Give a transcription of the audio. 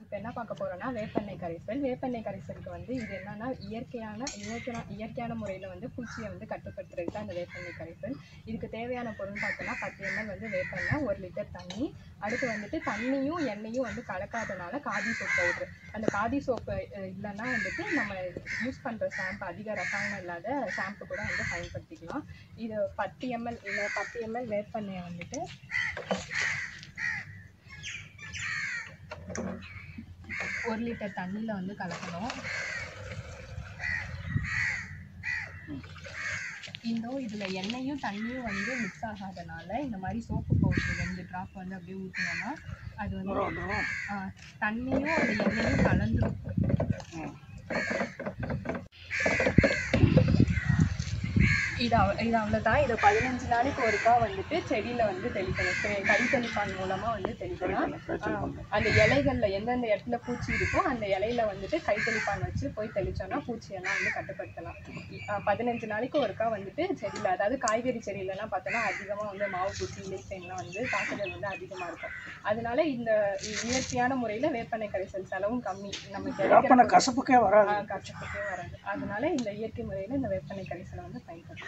இப்போ என்ன பார்க்க போறோம்னா வேப்பெண்ணெய் கரைசல் வேப்பெண்ணெய் கரைசலுக்கு வந்து இது என்னன்னா இயற்கையான இயற்கையான இயற்கையான முறையில் வந்து பூச்சியை வந்து கட்டுப்படுத்துறதுக்கு தான் இந்த வேப்பெண்ணெய் கரைசல் இதுக்கு தேவையான பொருள் பார்த்தோம்னா பத்து எம்எல் வந்து வேப்பெண்ணெய் ஒரு லிட்டர் தண்ணி அடுத்து வந்துட்டு தண்ணியும் எண்ணெயும் வந்து கலக்காதனால காதி சோப் பவுட்ரு அந்த காதி சோப்பு இல்லைன்னா வந்துட்டு நம்ம யூஸ் பண்ணுற ஷாம்பு அதிக ரசாயனம் இல்லாத ஷாம்பு கூட வந்து பயன்படுத்திக்கலாம் இது பத்து எம்எல் இல்லை பத்து எம்எல் வேப்பெண்ணெயை வந்துட்டு ஒரு லிட்டர் தண்ணியில் வந்து கலக்கணும் இந்த இதில் எண்ணெயும் தண்ணியும் வந்து மிக்ஸ் ஆகாதனால இந்த மாதிரி சோப்பு பவுடர் ரெண்டு ட்ராப் வந்து அப்படியே ஊற்றினோன்னா அது வந்து ஆ, தண்ணியும் அந்த எண்ணெயும் கலந்துரும் இது அவ இது அவ்வளோதான் இதை பதினஞ்சு நாளைக்கு ஒருக்கா வந்துட்டு செடியில் வந்து தெளிக்கணும் தெ- கை தெளிப்பான் மூலமாக வந்து தெளிக்கலாம் ஆ, அந்த இலைகளில் எந்தெந்த இடத்துல பூச்சி இருக்கோ அந்த இலையில வந்துட்டு கை தெளிப்பான் வச்சு போய் தெளிச்சோம்னா பூச்சியெல்லாம் வந்து கட்டுப்படுத்தலாம் இ- ஆ, பதினஞ்சு நாளைக்கு ஒருக்கா வந்துட்டு செடியில் அதாவது காய்கறி செடியிலலாம் பார்த்தோன்னா அதிகமாக வந்து மாவு பூச்சி இலைத்தேன்லாம் வந்து தாக்குதல் வந்து அதிகமாக இருக்கும் அதனால இந்த இ- இயற்கையான முறையில் வேப்பெண்ணெய் கரைசல் செலவும் கம்மி நமக்கு வேப்பனை கிடைக்கிற கசப்புக்கே வராது கஷ்டப்பட்டே வராது அதனால இந்த இயற்கை முறையில் இந்த வேப்பெண்ணெய் கரைசலை வந்து பயன்படுத்தலாம்